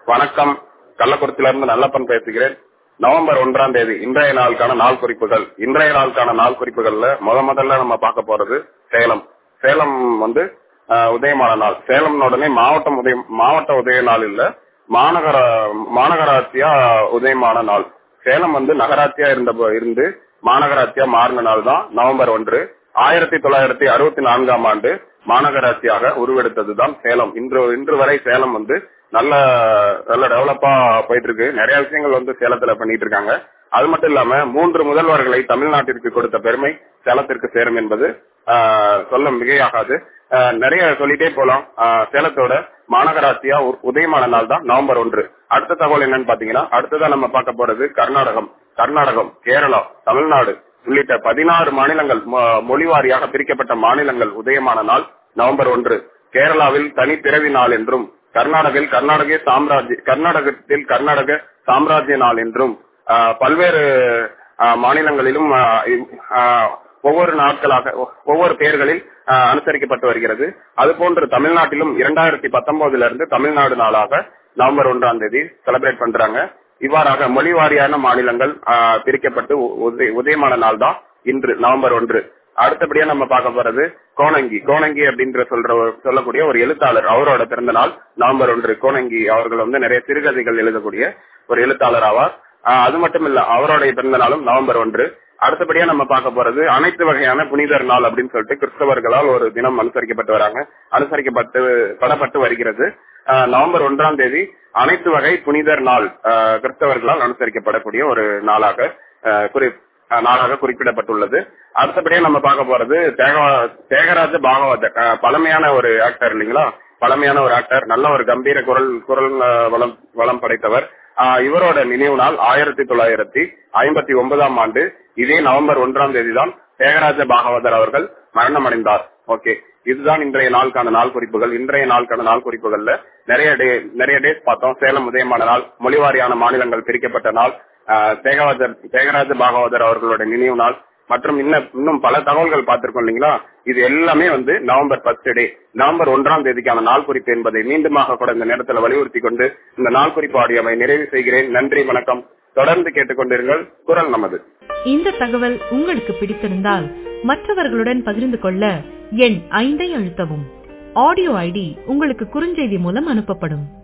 வணக்கம் கள்ளக்குறிச்சியிலிருந்து நல்லப்பன் பேசுகிறேன் நவம்பர் ஒன்றாம் தேதி இன்றைய நாளுக்கான நாள் குறிப்புகள் இன்றைய நாளுக்கான நாள் குறிப்புகள்ல முத முதல்ல நம்ம பார்க்க போறது சேலம் சேலம் வந்து ஆஹ், உதயமான நாள் சேலம் உடனே மாவட்டம் உதய மாவட்ட உதய நாள் இல்ல மாநகர மாநகராட்சியா உதயமான நாள் சேலம் வந்து நகராட்சியா இருந்த போ- இருந்து மாநகராட்சியா மாறின நாள் தான் நவம்பர் ஒன்று ஆயிரத்தி தொள்ளாயிரத்தி அறுபத்தி நான்காம் ஆண்டு மாநகராட்சியாக உருவெடுத்ததுதான் சேலம் இன்று இன்று வரை சேலம் வந்து நல்ல நல்ல டெவலப்பா போயிட்டு இருக்கு நிறைய விஷயங்கள் வந்து சேலத்துல பண்ணிட்டு இருக்காங்க அது மட்டும் இல்லாம மூன்று முதல்வர்களை தமிழ்நாட்டிற்கு கொடுத்த பெருமை சேலத்திற்கு சேரும் என்பது ஆஹ், சொல்ல மிகையாகாது ஆஹ், நிறைய சொல்லிட்டே போலாம் ஆஹ், சேலத்தோட மாநகராட்சியா உ- உதயமான நாள் தான் நவம்பர் ஒன்று அடுத்த தகவல் என்னன்னு பாத்தீங்கன்னா அடுத்ததான் நம்ம பார்க்க போறது கர்நாடகம் கர்நாடகம் கேரளா தமிழ்நாடு உள்ளிட்ட பதினாறு மாநிலங்கள் மொ- மொழிவாரியாக பிரிக்கப்பட்ட மாநிலங்கள் உதயமான நாள் நவம்பர் ஒன்று கேரளாவில் தனி பிறவி நாள் என்றும் கர்நாடகில் கர்நாடக சாம்ராஜ்ய கர்நாடகத்தில் கர்நாடக சாம்ராஜ்ய நாள் என்றும் ஆஹ், பல்வேறு ஆஹ், மாநிலங்களிலும் ஆஹ், இவ்- ஆஹ், ஒவ்வொரு நாட்களாக ஒ- ஒவ்வொரு பெயர்களில் ஆஹ், அனுசரிக்கப்பட்டு வருகிறது அதுபோன்று தமிழ்நாட்டிலும் இரண்டாயிரத்தி பத்தொன்பதுல இருந்து தமிழ்நாடு நாளாக நவம்பர் ஒன்றாம் தேதி செலிப்ரேட் பண்றாங்க இவ்வாறாக மொழி வாரியான மாநிலங்கள் ஆஹ், பிரிக்கப்பட்டு உ- உதய- உதயமான நாள் தான் இன்று நவம்பர் ஒன்று அடுத்தபடியா நம்ம பார்க்க போறது கோணங்கி கோணங்கி அப்படின்ற சொல்ற ஒரு- சொல்லக்கூடிய ஒரு எழுத்தாளர் அவரோட பிறந்த நாள் நவம்பர் ஒன்று கோணங்கி அவர்கள் வந்து நிறைய சிறுகதைகள் எழுதக்கூடிய ஒரு எழுத்தாளர் ஆவார் ஆஹ், அது மட்டும் இல்ல அவருடைய பிறந்த நாளும் நவம்பர் ஒன்று அடுத்தபடியா நம்ம பார்க்க போறது அனைத்து வகையான புனிதர் நாள் அப்படின்னு சொல்லிட்டு கிறிஸ்தவர்களால் ஒரு தினம் அனுசரிக்கப்பட்டு வராங்க அனுசரிக்கப்பட்டு படப்பட்டு வருகிறது ஆஹ், நவம்பர் ஒன்றாம் தேதி அனைத்து வகை புனிதர் நாள் ஆஹ், கிறிஸ்தவர்களால் அனுசரிக்கப்படக்கூடிய ஒரு நாளாக ஆஹ், குறி ஆஹ், நாளாக குறிப்பிடப்பட்டுள்ளது அடுத்தபடியா நம்ம பார்க்க போறது தேக- தேகராஜ பாகவதர் ஆஹ், பழமையான ஒரு ஆக்டர் இல்லைங்களா பழமையான ஒரு ஆக்டர் நல்ல ஒரு கம்பீர குரல் குரல் ஆஹ், வளம் வளம் படைத்தவர் ஆஹ், இவரோட நினைவு நாள் ஆயிரத்தி தொள்ளாயிரத்தி ஐம்பத்தி ஒன்பதாம் ஆண்டு இதே நவம்பர் ஒன்றாம் தேதி தான் தேகராஜ பாகவதர் அவர்கள் மரணம் அடைந்தார் ஓகே இதுதான் இன்றைய நாளுக்கான நாள் குறிப்புகள் இன்றைய நாளுக்கான நாள் குறிப்புகள்ல நிறைய டே நிறைய டேஸ் பார்த்தோம் சேலம் உதயமான நாள் மொழிவாரியான மாநிலங்கள் பிரிக்கப்பட்ட நாள் ஆஹ், தேகராஜர் தேகராஜ பாகவதர் அவர்களோட நினைவு நாள் மற்றும் இன்னும் இன்னும் பல தகவல்கள் பார்த்திருக்கோம் இல்லைங்களா இது எல்லாமே வந்து நவம்பர் பத்து டே நவம்பர் ஒன்றாம் தேதிக்கான நாள் குறிப்பு என்பதை மீண்டுமாக கூட இந்த நேரத்தில் வலியுறுத்தி கொண்டு இந்த நாள் குறிப்பு ஆடியோவை நிறைவு செய்கிறேன் நன்றி வணக்கம் தொடர்ந்து கேட்டுக்கொண்டிருங்கள் குரல் நமது இந்த தகவல் உங்களுக்கு பிடித்திருந்தால் மற்றவர்களுடன் பகிர்ந்து கொள்ள எண் ஐந்தை அழுத்தவும் ஆடியோ ஐடி உங்களுக்கு குறுஞ்செய்தி மூலம் அனுப்பப்படும்